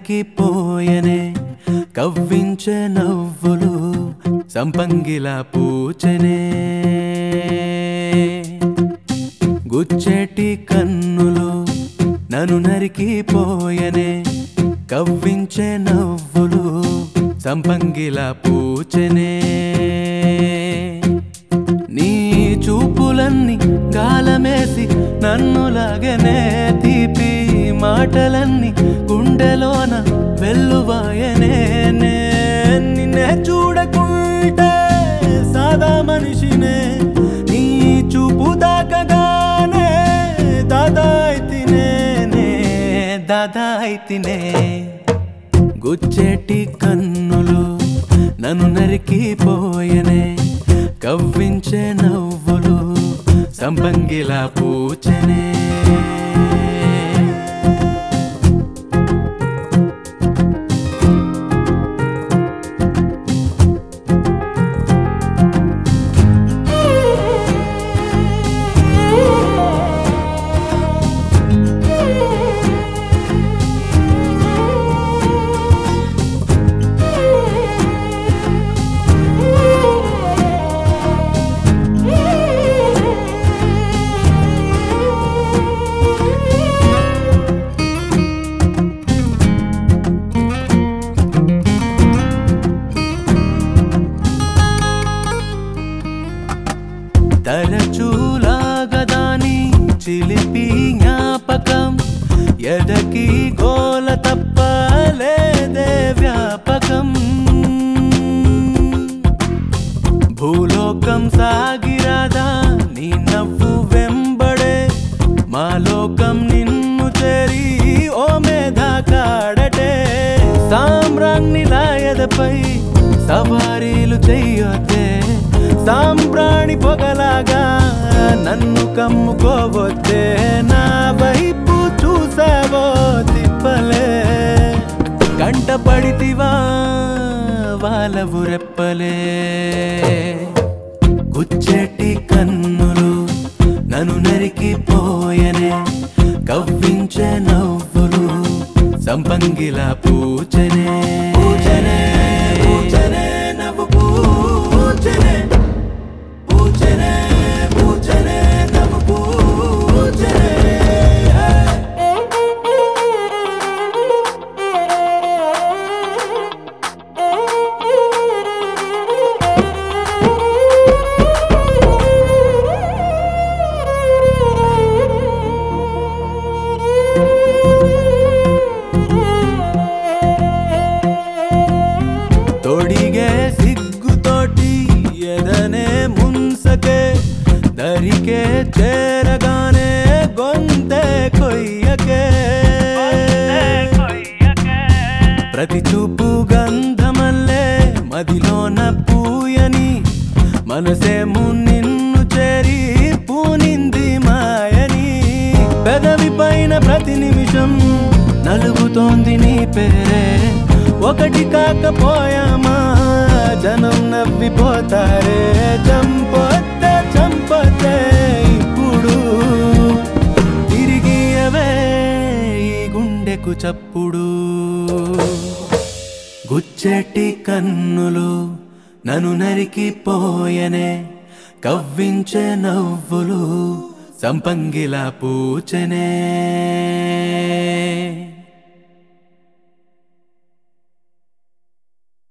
నరికిపోయనే కవ్వించే నవ్వులు సంపంగిలా పూచనే గుచ్చేటి కన్నులు నన్ను నరికిపోయనే కవ్వించే నవ్వులు సంపంగిలా పూచనే నీ చూపులన్నీ గాలమేసి నన్ను లాగనే తీపి మాటలన్నీ గుండెలోన వెల్లువాయనే నే నిన్నే చూడకుంటే సాదా మనిషినే నీ చూపు దాకగానే దాదాయితినే నే దాదాయితినే గుచ్చేటి కన్నులు నన్ను నరికిపోయనే కవ్వించే నవ్వులు సంపంగిలా పూచనే తరచూలాగదాని చిలిపి జ్ఞాపకం ఎదకి గోల తప్పలేదే వ్యాపకం భూలోకం సాగిరాదా నీ నవ్వు వెంబడే మా లోకం నిన్ను చేరి ఓ మేధా కాడటే సామ్రాజ్ఞి లాయదపై సవారీలు చెయ్యొద్దే సాంబ్రాణి పొగలాగా నన్ను కమ్ముకోవద్దే నా వైపు చూసావో తిప్పలే కంట పడితివా వాళ్ళవు రెప్పలే గుచ్చేటి కన్నులు నన్ను నరికిపోయనే కవ్వించే నవ్వులు సంపంగిలా పూచనే పూచనే పూచనే నవ్వు పూచనే పూచనే పూచనే నవ్వు పూచనే తొడిగే సిగ్గుతోటి ఎదనే మున్సకే దరికే చేరగానే గొంతే కొయ్యకే ప్రతి చూపు గంధమల్లే మదిలోన పూయని మనసేము నిన్ను చేరి పూనింది మాయని పెదవి పైన ప్రతి నిమిషం నలుగుతోంది నీ పేరే ఒకటి కాకపోయామా జనం నవ్విపోతారే చంపొద్దే చంపొద్దే ఇప్పుడు తిరిగి అవే ఈ గుండెకు చప్పుడు గుచ్చెటి కన్నులు నన్ను నరికిపోయనే కవ్వించే నవ్వులు సంపంగిలా పూచనే